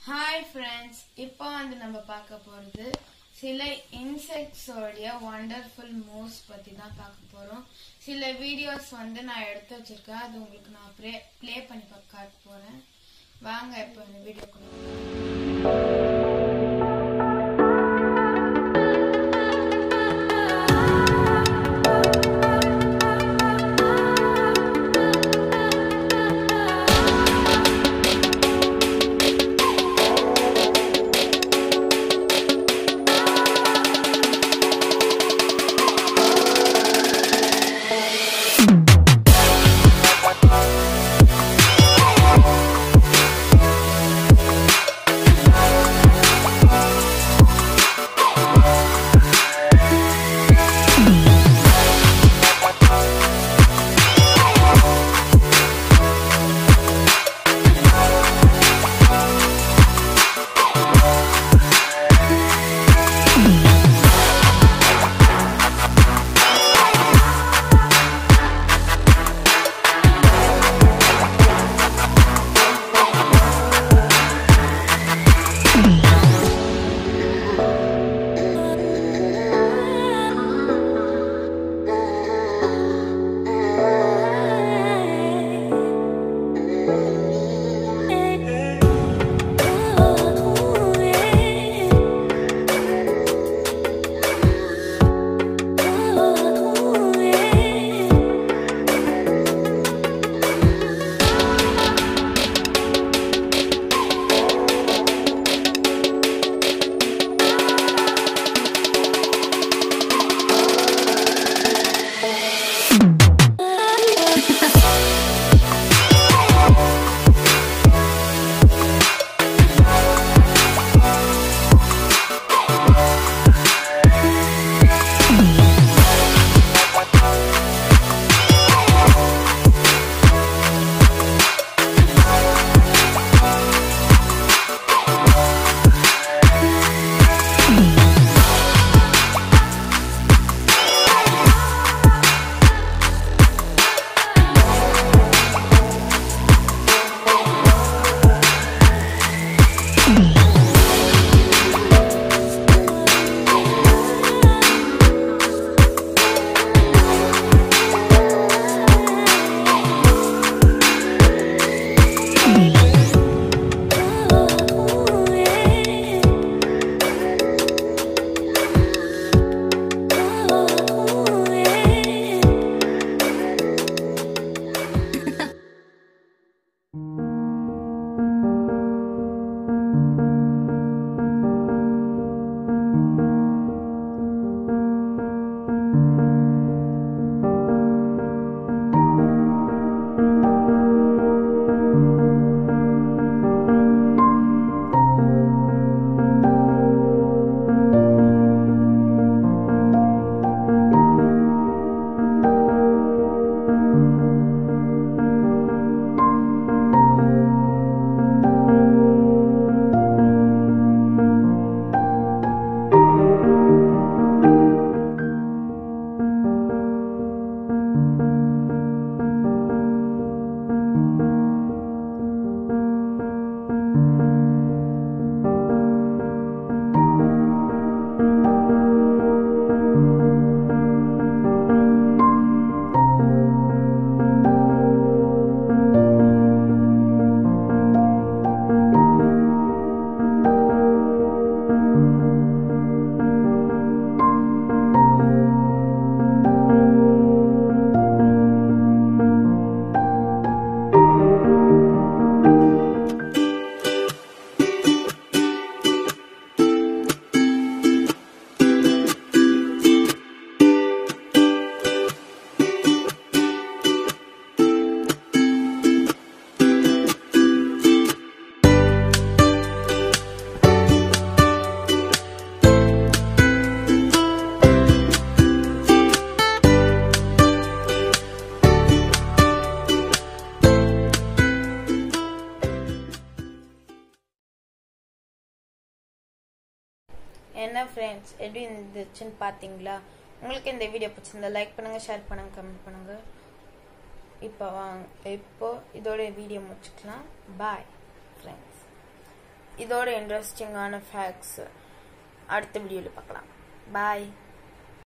hi friends இப்போ வந்து நம்ம பார்க்க போகிறது சில இன்செக்ட்ஸோடைய ஒண்டர்ஃபுல் மூவ்ஸ் பற்றி தான் பார்க்க போகிறோம் சில வீடியோஸ் வந்து நான் எடுத்து வச்சிருக்கேன் அது உங்களுக்கு நான் ப்ளே ப்ளே பண்ணி பா- காட்ட போகிறேன் வாங்க இப்போ இந்த வீடியோ கொடுங்க என்ன ஃப்ரெண்ட்ஸ் எப்படி இருந்துச்சுன்னு பார்த்தீங்களா உங்களுக்கு இந்த வீடியோ பிடிச்சிருந்தா லைக் பண்ணுங்க ஷேர் பண்ணுங்க கமெண்ட் பண்ணுங்க இப்போ வாங்க இப்போ இதோட வீடியோ முடிச்சுக்கலாம் பாய் ஃப்ரெண்ட்ஸ் இதோட இன்ட்ரெஸ்டிங்கான ஃபேக்ட்ஸ் அடுத்த வீடியோவில் பார்க்கலாம் பாய்